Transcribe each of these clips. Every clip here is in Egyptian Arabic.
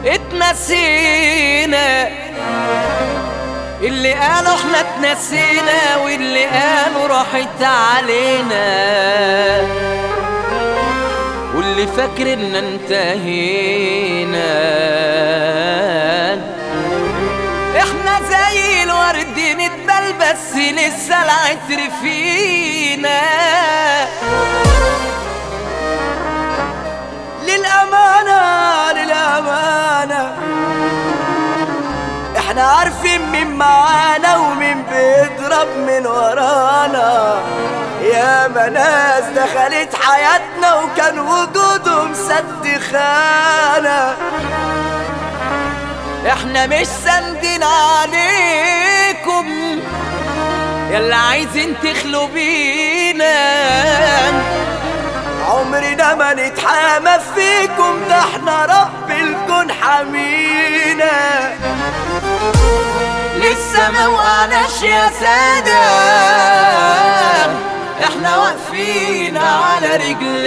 اتنسينا اللي قالوا احنا اتنسينا واللي قالوا راحت علينا واللي فاكر ان انتهينا احنا زي الورد نتبل بس لسه العطر فينا للأمانة للأمانة احنا عارفين مين معانا ومين بيضرب من ورانا يا ناس دخلت حياتنا وكان وجودهم سد خانة احنا مش ساندين عليكم يلا عايزين تخلوا بينا عمرنا ما نتحامى فيكم ده احنا رب الكون حمينا لسه ما وقعناش يا سادة احنا واقفين على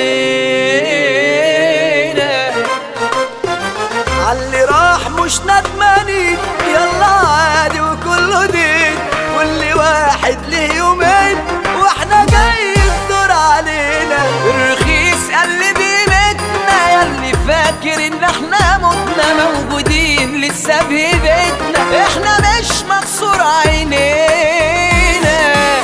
رجلينا عاللي راح مش ندمانين يلا عادي وكله دين كل واحد له يومين واحنا جاي الدور علينا الرخيص قل بيمتنا ياللي فاكر ان احنا متنا موجودين لسه بهيبتنا احنا مش مكسور عينينا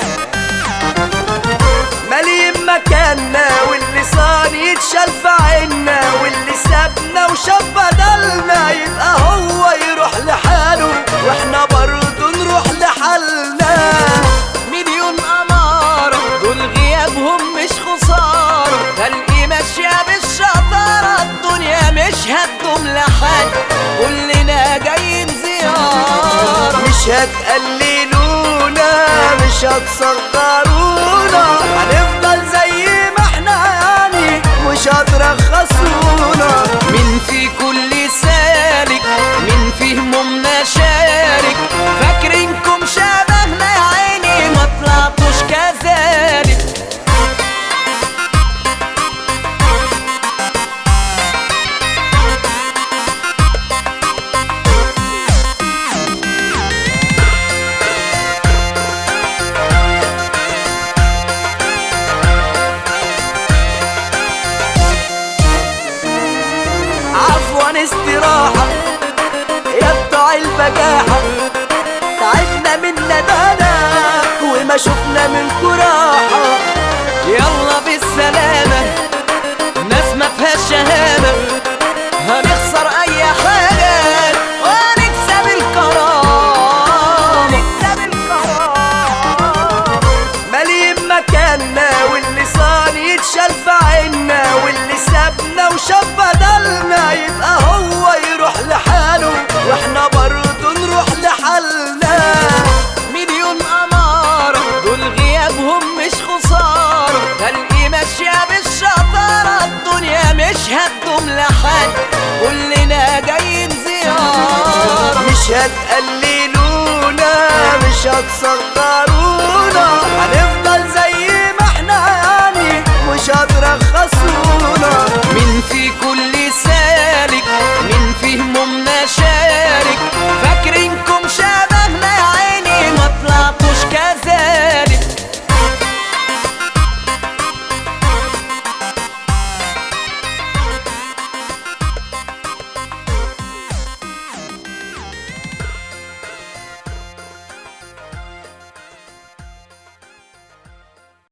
مالين مكاننا واللسان يتشال في عنا واللي سابنا وشاف بدلنا يبقى هو يروح لحاله واحنا برضه نروح لحالنا مليون أمارة دول غيابهم مش خسارة خلقي ماشية بالشطارة الدنيا مش هتدوم لحد كلنا جايين زيارة مش هتقللونا مش هتصغرونا هنفضل زي ما احنا يعني مش هترخصونا من في كل سالك من في همومنا شارك فاكرينكم شبهنا يا عيني ما طلعتوش كذلك عفوا استراحة يا بتوع البجاحة تعبنا من ندانا وما شفنا منكو راحة يلا بالسلامة ناس ما فيهاش شهامة هنخسر أي حاجة ونكسب الكرامة نكسب الكرامة مالين مكاننا واللسان يتشال في عنا واللي سابنا وشاف بدلنا يبقى هو يروح لحاله واحنا برضه نروح لحالنا مليون أمارة دول غيابهم مش خسارة خلقي ماشية بالشطارة الدنيا مش هتدوم لحد كلنا جايين زيارة مش هتقللونا مش هتصغرونا